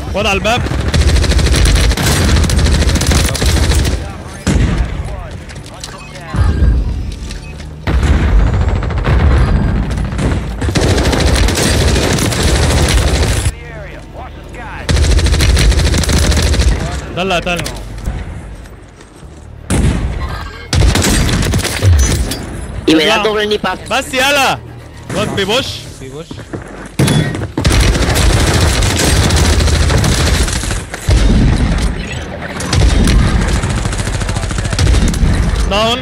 خد على الباب ده اللي قتلني Y me da Ya. doble ni pa. بس يلا الواد بيبوش في بوش داون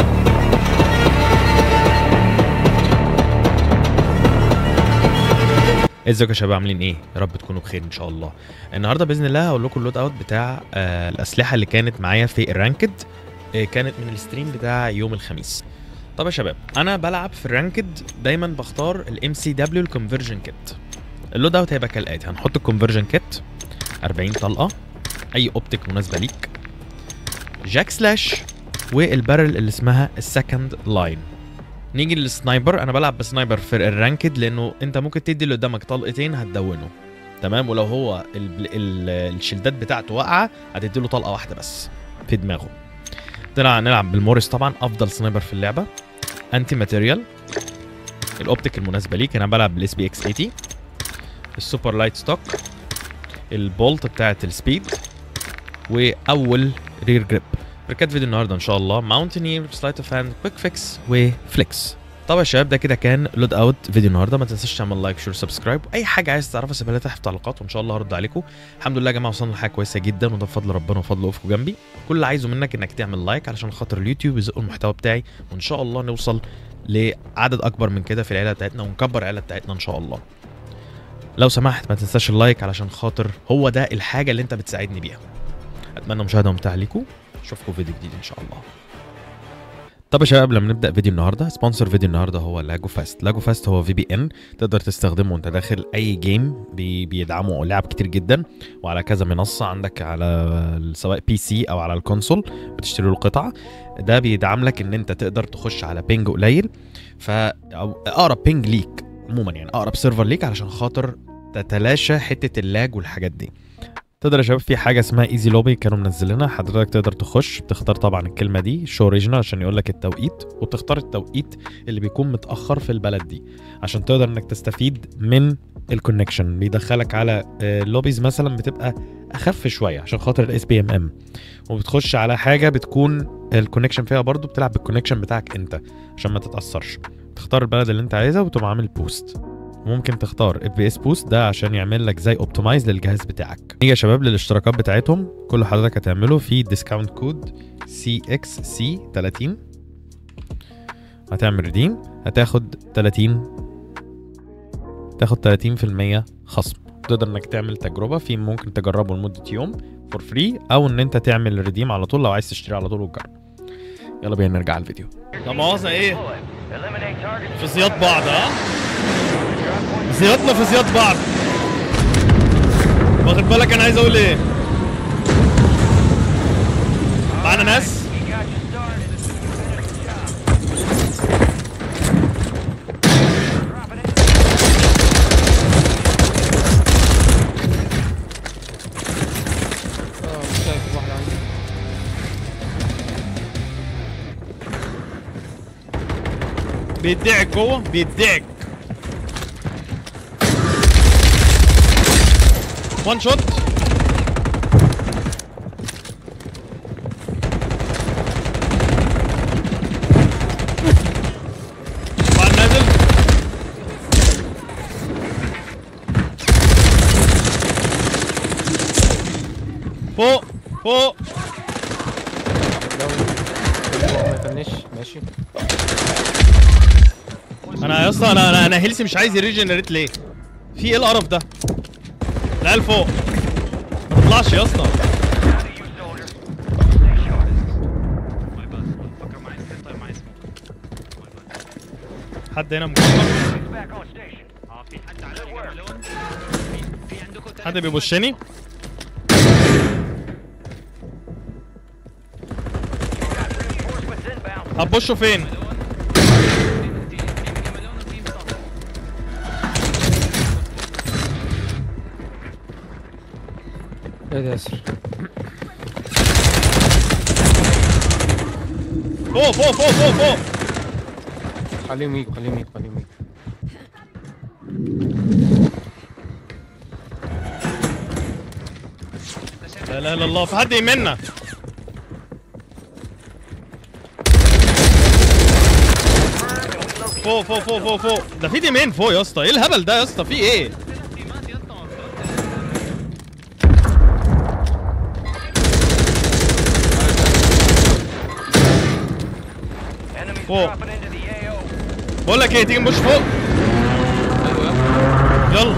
ازيكم يا شباب عاملين ايه؟ يا رب تكونوا بخير ان شاء الله. النهارده باذن الله هقول لكم اللود اوت بتاع آه الاسلحه اللي كانت معايا في الرانكد آه كانت من الستريم بتاع يوم الخميس. طب يا شباب انا بلعب في الرانكد دايما بختار الام سي دبليو الكونفرجن كيت. اللود اوت هيبقى كالاتي هنحط الكونفرجن كيت 40 طلقه اي اوبتيك مناسبه ليك جاك سلاش والبارل اللي اسمها السكند لاين نيجي للسنايبر انا بلعب بسنايبر في الرانكد لانه انت ممكن تدي اللي قدامك طلقتين هتدونه تمام ولو هو ال ال الشيلدات بتاعته واقعه هتدي له طلقه واحده بس في دماغه طلع نلعب بالموريس طبعا افضل سنايبر في اللعبه انتي ماتيريال الاوبتيك المناسبه ليك انا بلعب بالاس بي اكس 80 السوبر لايت ستوك البولت بتاعت السبيد واول رير جريب ركات فيديو النهارده ان شاء الله ماونتينير سلايت اوف هاند كويك فيكس وفليكس طبعا يا شباب ده كده كان لود اوت فيديو النهارده ما تنساش تعمل لايك شير سبسكرايب اي حاجه عايز تعرفها سيبها لي تحت في التعليقات وان شاء الله هرد عليكم الحمد لله يا جماعه وصلنا لحاجه كويسه جدا وده بفضل ربنا وفضل وقفكم جنبي كل اللي عايزه منك انك تعمل لايك علشان خاطر اليوتيوب يزق المحتوى بتاعي وان شاء الله نوصل لعدد اكبر من كده في العيله بتاعتنا ونكبر العيله بتاعتنا ان شاء الله لو سمحت ما تنساش اللايك علشان خاطر هو ده الحاجه اللي انت بتساعدني بيها اتمنى مشاهده ممتعه ليكم اشوفكم فيديو جديد ان شاء الله طب يا شباب قبل ما نبدا فيديو النهارده سبونسر فيديو النهارده هو لاجو فاست لاجو فاست هو في بي ان تقدر تستخدمه وانت داخل اي جيم بي بيدعموا لعب كتير جدا وعلى كذا منصه عندك على سواء بي سي او على الكونسول بتشتري له قطعه ده بيدعم لك ان انت تقدر تخش على بينج قليل ف أو اقرب بينج ليك عموما يعني اقرب سيرفر ليك علشان خاطر تتلاشى حته اللاج والحاجات دي تقدر يا شباب في حاجه اسمها ايزي لوبي كانوا منزلينها حضرتك تقدر تخش بتختار طبعا الكلمه دي شو اوريجينال عشان يقول لك التوقيت وتختار التوقيت اللي بيكون متاخر في البلد دي عشان تقدر انك تستفيد من الكونكشن بيدخلك على لوبيز مثلا بتبقى اخف شويه عشان خاطر الاس بي ام ام وبتخش على حاجه بتكون الكونكشن فيها برضو بتلعب بالكونكشن بتاعك انت عشان ما تتاثرش تختار البلد اللي انت عايزها وتقوم عامل بوست ممكن تختار اف بي اس بوست ده عشان يعمل لك زي اوبتمايز للجهاز بتاعك نيجي يا شباب للاشتراكات بتاعتهم كل حضرتك هتعمله في ديسكاونت كود سي اكس سي 30 هتعمل ريديم هتاخد 30 تاخد 30% خصم تقدر انك تعمل تجربه في ممكن تجربه لمده يوم فور فري او ان انت تعمل ريديم على طول لو عايز تشتري على طول وتجرب يلا بينا نرجع على الفيديو لا مؤاخذه ايه في سياط بعض ها زيادنا في زياد بعض واخد بالك انا عايز اقول ايه معانا ناس اه مش شايف واحد عندي بيدعك جوه بيدعك وان شوت واحد نازل فوق فوق داون ما يفنش ماشي انا يا اسطى انا انا انا هيلسي مش عايز يريجنريت ليه؟ في ايه القرف ده؟ العيال فوق ما تطلعش يا اسطى حد هنا مكبر حد بيبشني هتبشه فين؟ ايه ده ياسر فوق فوق فوق فوق فوق خليهم يجوا خليهم يجوا خليهم يجوا لا اله الا الله في حد يمنا فوق فوق فوق فوق فوق ده في ديمين فوق يا اسطى ايه الهبل ده يا اسطى في ايه فوق بقول لك ايه تيجي نبص فوق ايوه يلا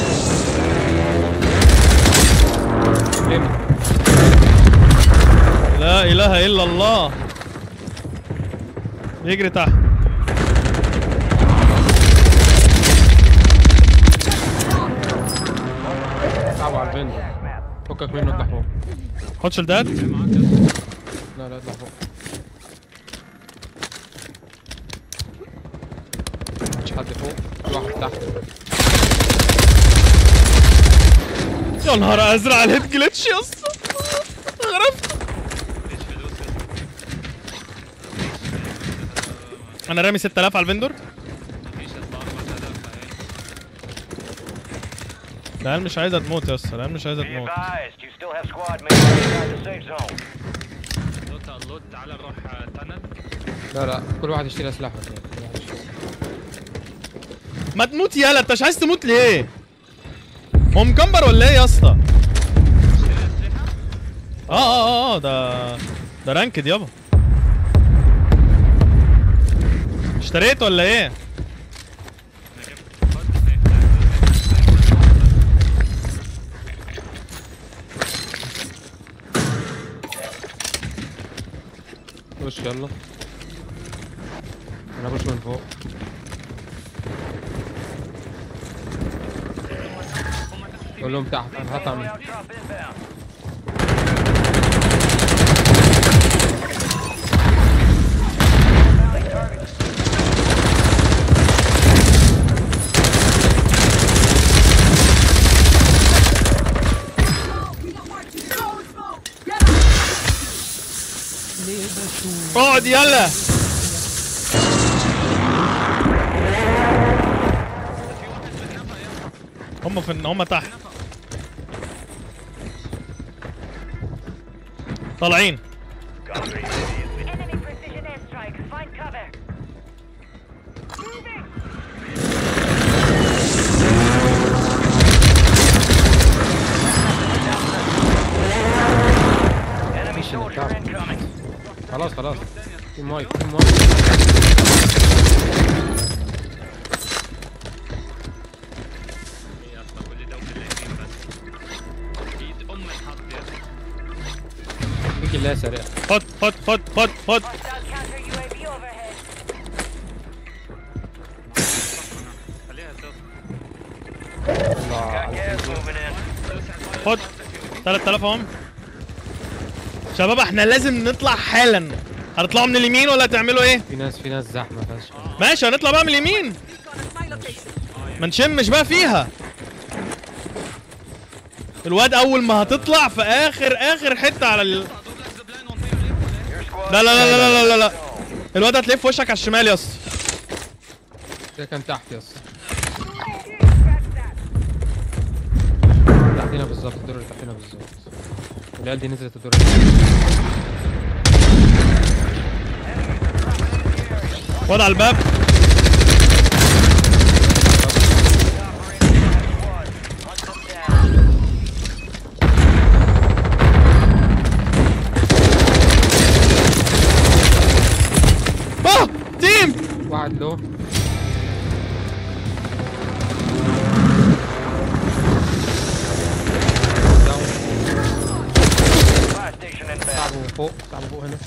لم لا اله الا الله يجري تحت صعب على الفندر فكك منه اطلع فوق خد شلدات لا لا اطلع فوق مش حد فوق في واحد تحت يا نهار ازرق على الهيد جلitch يا اسطى غرفت انا رامي 6000 على الفندور العيال مش عايزه تموت يا اسطى العيال مش عايزه Be تموت advised, you still have squad mates inside the safe zone. لوت لوت تعال نروح تنل لا لا كل واحد يشتري اسلحه كده. كل واحد يشتري. ما تموت يالا انت مش عايز تموت ليه هو مكمبر ولا ايه يا اسطى اه اه اه اه ده ده رانكد يابا اشتريت ولا ايه خش يلا انا بخش من فوق قول لهم تحت انا هطلع من Drop inbound. اقعد يلا هم في هم تحت طالعين Enemy precision airstrike. Find cover. Enemy soldier incoming. خلاص خلاص في مايك في مايك يا اسطى كل ده وكل يمين بس اكيد ام الحظ يا اسطى بيجي الله سريع خد خد خد خد خد Hostile counter UAV overhead. خليها تصل Got gas moving in. خد 3000 اهم شباب احنا لازم نطلع حالا هنطلعوا من اليمين ولا هتعملوا ايه في ناس في ناس زحمه فشخ ماشي هنطلع بقى من اليمين ما نشمش بقى فيها الواد اول ما هتطلع في اخر اخر حته على ال... Your squad لا لا لا لا لا لا, لا. الواد هتلاقيه في وشك على الشمال يا اسطى ده كان تحت يا اسطى تحتنا بالظبط الدور اللي تحتنا بالظبط والعيال دي نزلت الدور اللي واد على الباب اه تيم واحد له داون fire station inbound. تعبوا فوق تعبوا فوق هنا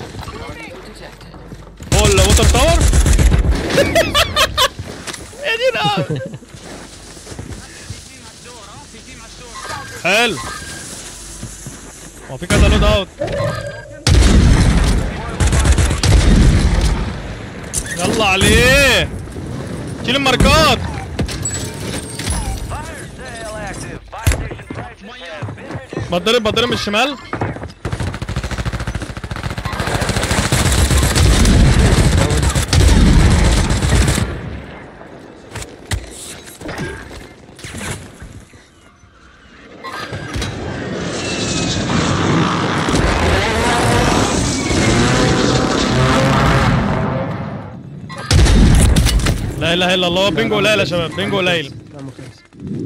هو الووتر تاور يا دين أمي. حلو هو في كذا لود اوت يلا عليه شيل الماركات Fire sale active. Fire station prices have been reduced. بتضرب بتضرب من الشمال لا اله الا الله بينجو قليل يا شباب بينجو قليل لا مخلص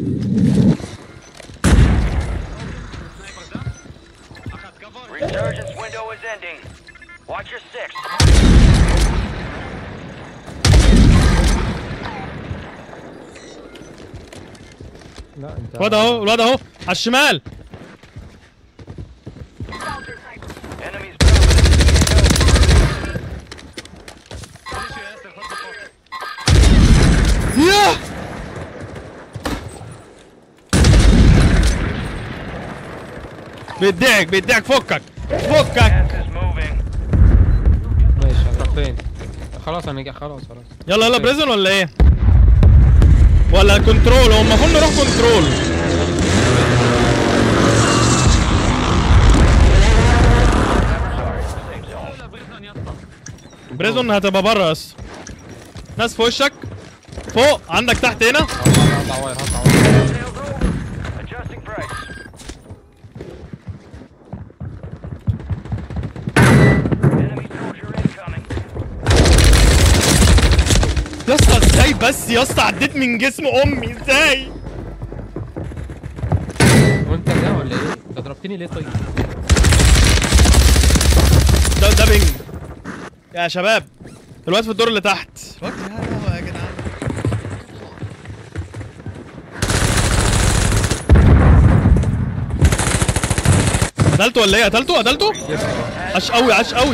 اخذ كفر Resurgence window is ending. Watch your six. لا انت الواد اهو الواد اهو على الشمال Enemies dropping. ليش يا ياسر خد الفوق ياه بيدعك بيدعك فكك فكك Gas is moving. ماشي هتروح فين خلاص انا جا خلاص خلاص يلا يلا بريزون ولا ايه ولا كنترول هو المفروض نروح كنترول لا بريزون يطلع بريزون هتبقى بره بس ناس في وشك فوق عندك تحت هنا هقطع واير هقطع واير Sales over. Adjusting price. Enemy soldier incoming. يا اسطى ازاي بس يا اسطى عديت من جسم امي ازاي وانت ده ولا ايه؟ انت ضربتني ليه طيب؟ ده ده بينج يا شباب الواد في الدور اللي تحت يا لهوي يا جدعان قتلته ولا ايه قتلته قتلته عاش قوي عاش قوي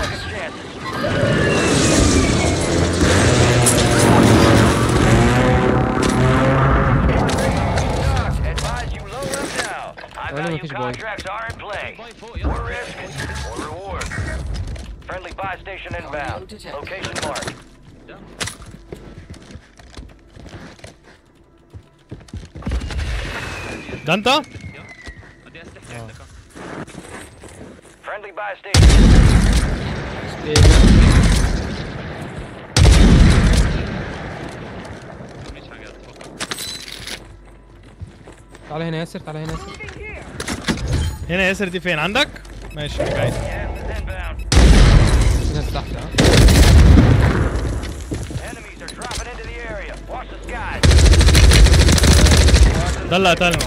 Advise you lower them now. High Wala value mafis boy. contracts are in play. باي فوق يلا More risk, more reward. Friendly buy station inbound. Location marked. ده انت بدي استحي عندك Friendly buy station. ايه ده؟ مش حاجات فوق تعالى هنا ياسر تعالى هنا ياسر هنا ياسر دي فين عندك ماشي جاي Gas is inbound. في ناس تحت ها Enemies are dropping into the area. Watch the skies. ده اللي قتلني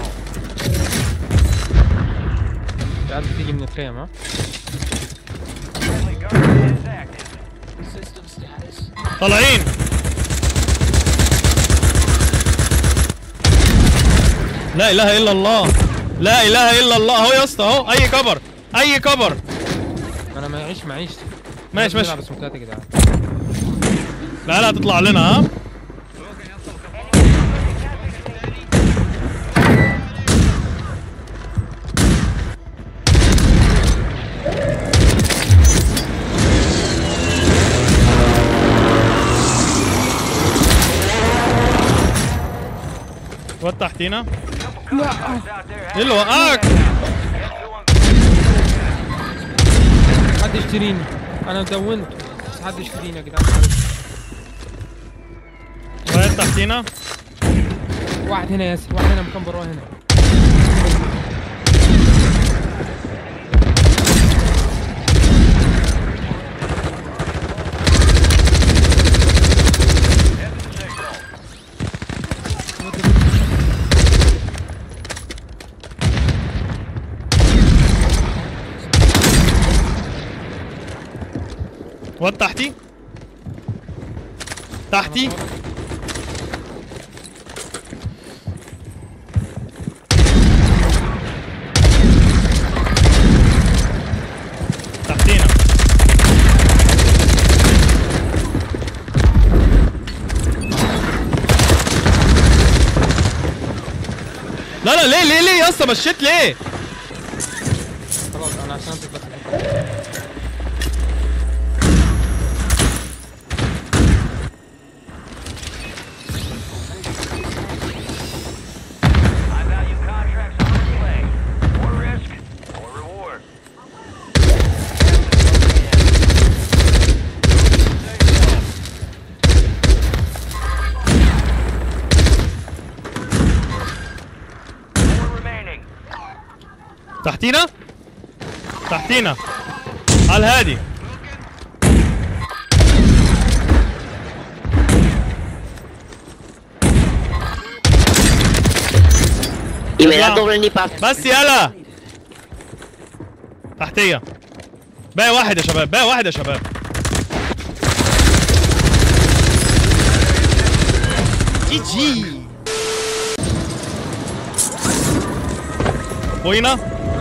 العيال بتيجي من الخيم ها Friendly guard is active. طالعين لا اله الا الله لا اله الا الله اهو يا اسطى اهو اي كبر اي كبر انا معيش معيش ماشي، ماشي. نلعب سموكات يا جدعان العيال هتطلع لنا ها واد تحتينا Guys out there ايه اللي وقعك Get to 'em. حد يشتريني انا دونت بس حد يشتريني يا جدعان واد تحتينا واحد هنا ياسر واحد هنا مكان براه هنا واد تحتي تحتي تحتينا لا لا ليه ليه ليه يا اسطى مشيت ليه خلاص انا عشان امسك بس High value contracts are in play. More risk, تحتينا تحتينا على الهادي Y me da Ya. doble ni pa. بس يلا تحتية باقي واحد يا شباب باقي واحد يا شباب جي جي بوينا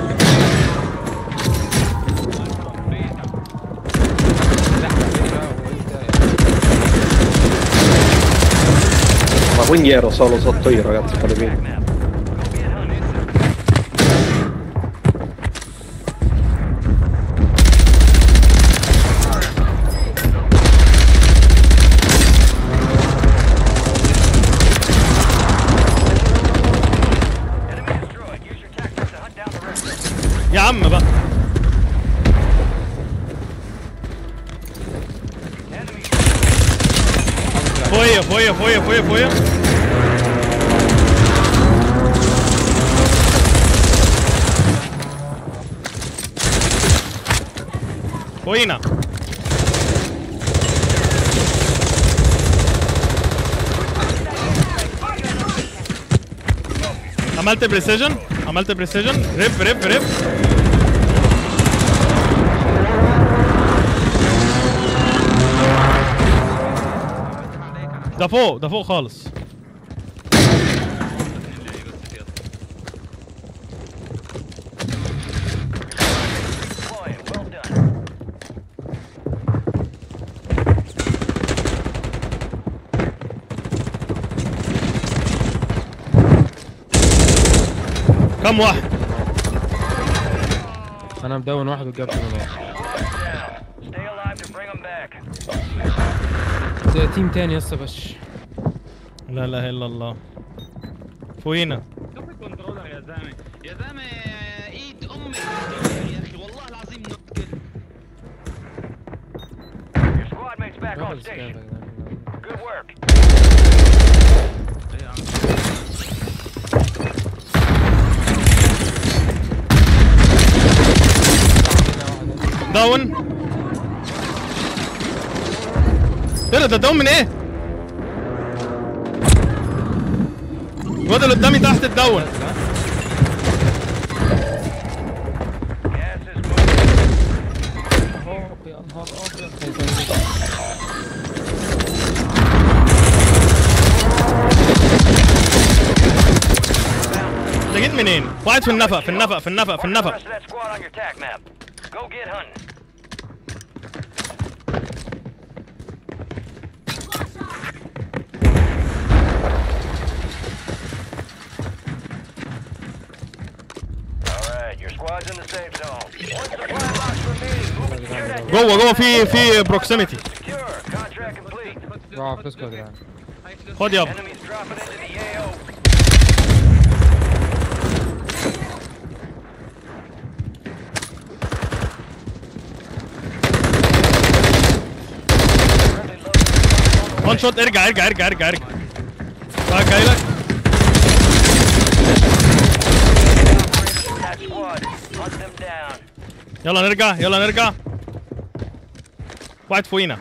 Ma quindi ero solo sotto io ragazzi, fate bene. Enemy destroyed. Use your tactics to hunt down the rest of them. يا عم بقى Enemy فوقيا فوقيا فوقيا فوقيا فوقيا فوقينا عملت بريسيجن عملت بريسيجن ريب ريب ريب ده فوق ده فوق خالص deploying. Well done. كم واحد انا مدون واحد وجاب من واحد Down. Stay alive to bring them back. ده تيم تاني يسطا بش لا اله الا الله فوقينا شوف الكنترولر يا زلمه يا زلمه ايد امك يا اخي والله العظيم نوت كده Your squad mates back on واحد سكاب يا station. جدعان. Good work. ايه يا عم داون ايه ده ده داون من ايه؟ الواد اللي قدامي تحت الداون Gas is moving. يا نهار ابيض انت جيت منين؟ واحد في النفق في النفق في النفق في Mark the النفق rest of that squad on your tac map. Go get hunting. Alright, your squad's in the safe zone. One supply box remaining. Move and secure that جوه جوه في في بروكسيميتي secure. Contract complete. روح فلوسكم يا جدعان خد يابا Enemies dropping into the AO. Friendly loadout وان شوت ارجع ارجع ارجع ارجع ارجع واحد جاي لك that squad. Hunt them down. يلا نرجع يلا نرجع واحد فوقينا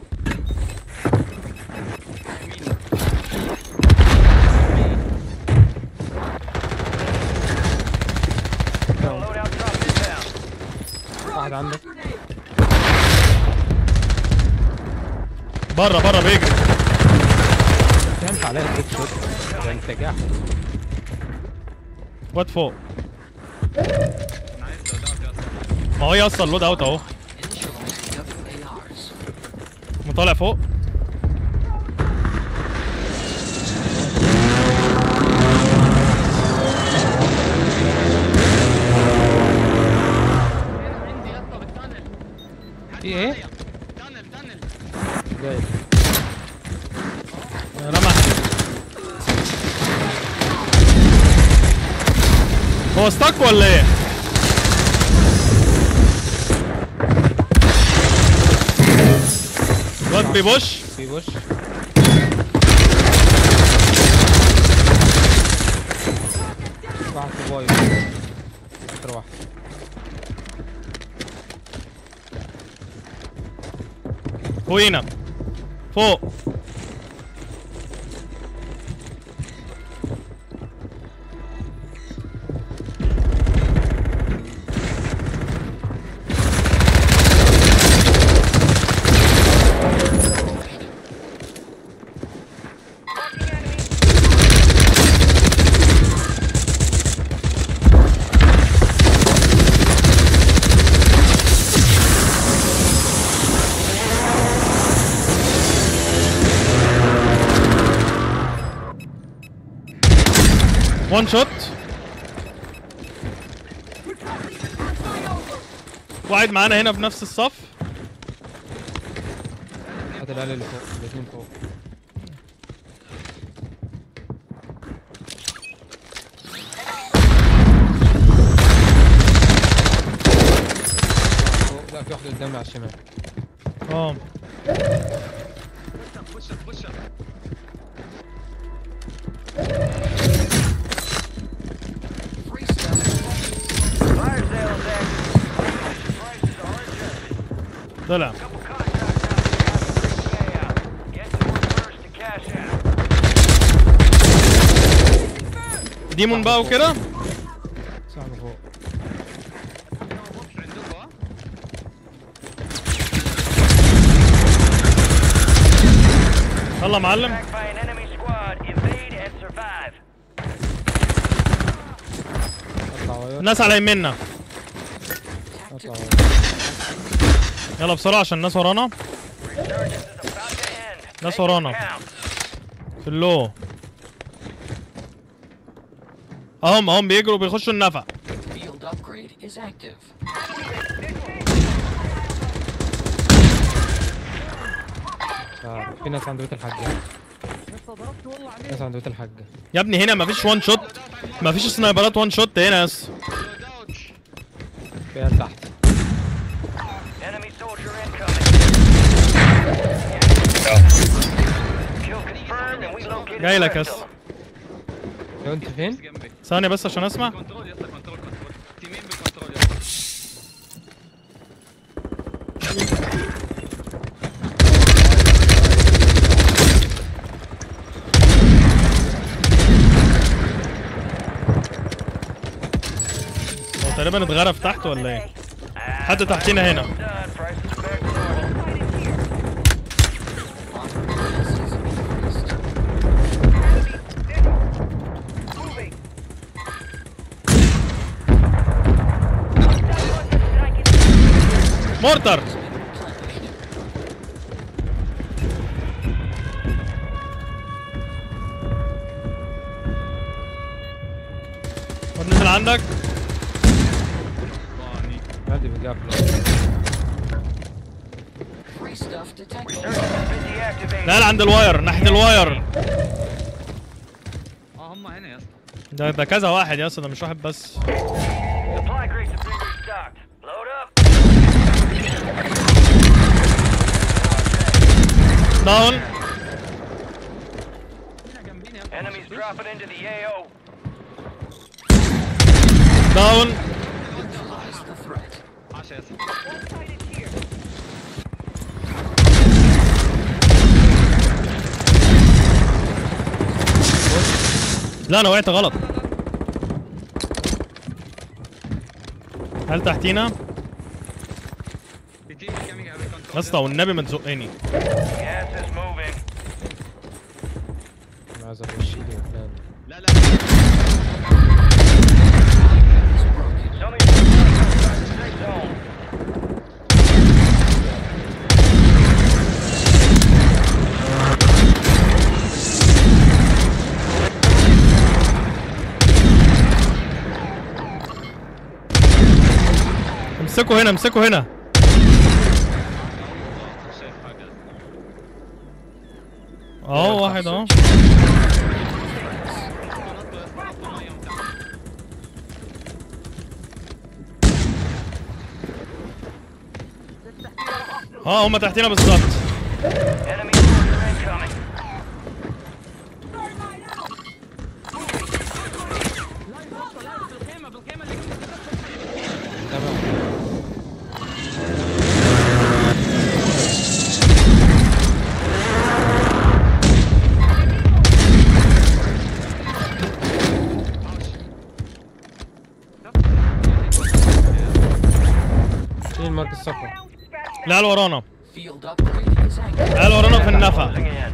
Got a loadout drop inbound. واحد عندك بره بره بيجري فهمت عليا الهيد شوت ده انت جاح واد فوق انا عايز لودات يا اسطى ما هو يوصل اللود اوت اهو مطالع فوق عندي يا اسطى بالتانل في ايه؟ تانل تانل جاي رمى هو ستاك ولا ايه؟ واد بيبوش في بوش واحد في باي سنتر واحد فوقينا فوق وان شوت واحد معانا هنا في نفس الصف هات العيال اللي فوق الاثنين فوق فوق. لا في واحد قدامي على الشمال اه خش خش Fire sales active. Prices are adjusted. طلع Couple contracts out there have a payout. Get to work first to cash out. ديمون بقى وكده صاحبه فوق عندكم ها يلا يا معلم Attacked by an enemy squad. Evade and survive. اطلع واير الناس على يمنا اطلع واير يلا بسرعة عشان الناس ورانا Resurgence is about to end. ناس Make it ورانا. count. في اللو اهم اهم بيجروا بيخشوا النفق Field upgrade is active. آه، في ناس عند بيت الحاج ناس عند بيت الحاج يا ابني هنا مفيش وان شوت مفيش سنايبرات وان شوت هنا يس في عيال تحت Enemy soldier incoming. Kill confirmed and we located جاي the لك rest يس of them. لو انت فين؟ جنبي ثانية بس عشان اسمع كنترول يا اسطى كنترول كنترول تيمين بالكنترول يا اسطى هو تقريبا اتغرف تحت ولا ايه حد تحتنا هنا Done. Prices are back to normal. مورتر خد نزل عندك عادي بيجاب Free stuff detected. Resurgence busy activating. لا لا عند الواير ناحية الواير اه هم هنا يا اسطى ده ده كذا واحد يا اسطى ده مش واحد بس Supply crates have been restocked. Load up. داون هنا جنبينا يا اسطى Enemies dropping into the AO. داون Neutralize the threat. 10 يا اسطى لا انا وقعت غلط هل تحتينا في تيم كامينج على الكنترول يا اسطى والنبي ما تزقني Gas is moving. انا عايز اخش ايدي وفلان لا لا Is broken. Some of you are outside the safe zone. امسكوا هنا امسكوا هنا مش شايف حاجه اهو واحد اهو نطوا يا اسطى نطوا ميه من تحت اه هما تحتينا بالظبط Enemy soldier incoming. المركز الصفراء العيال ورانا Field upgrade is active. العيال ورانا في النفق Closing in.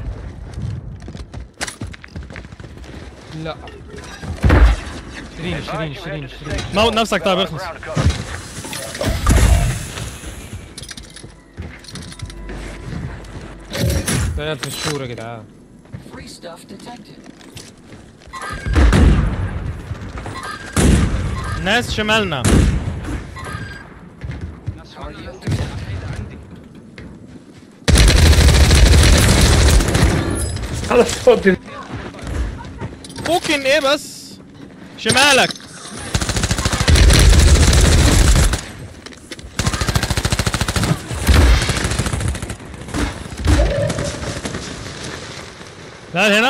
لا شيرين شيرين شيرين شيرين موت نفسك طيب Got اخلص ground cover. ثلاث في الشهور يا جدعان Free stuff detected. ناس شمالنا ناس شمال ناس وحيدة عندي على صوتي ممكن ايه بس شمالك تعال هنا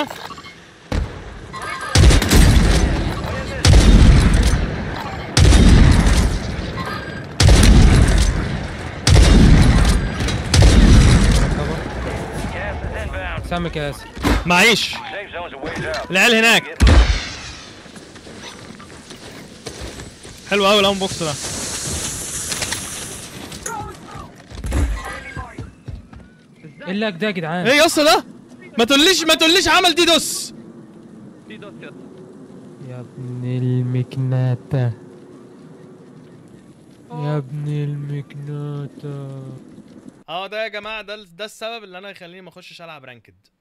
Gas is inbound. سامك يا ياسر معيش Safe zone's a ways out. العيال هناك Get moving. حلو قوي الاون بوكس ده ايه اللي ده يا جدعان ايه يا اسطى ده ما تقوليش ما تقوليش عمل دي دوس دي دوت يا اسطى. يا ابن المكناتة يا ابن المكناتة اه ده يا جماعه ده ده السبب اللي انا يخليني ما اخشش العب رانكد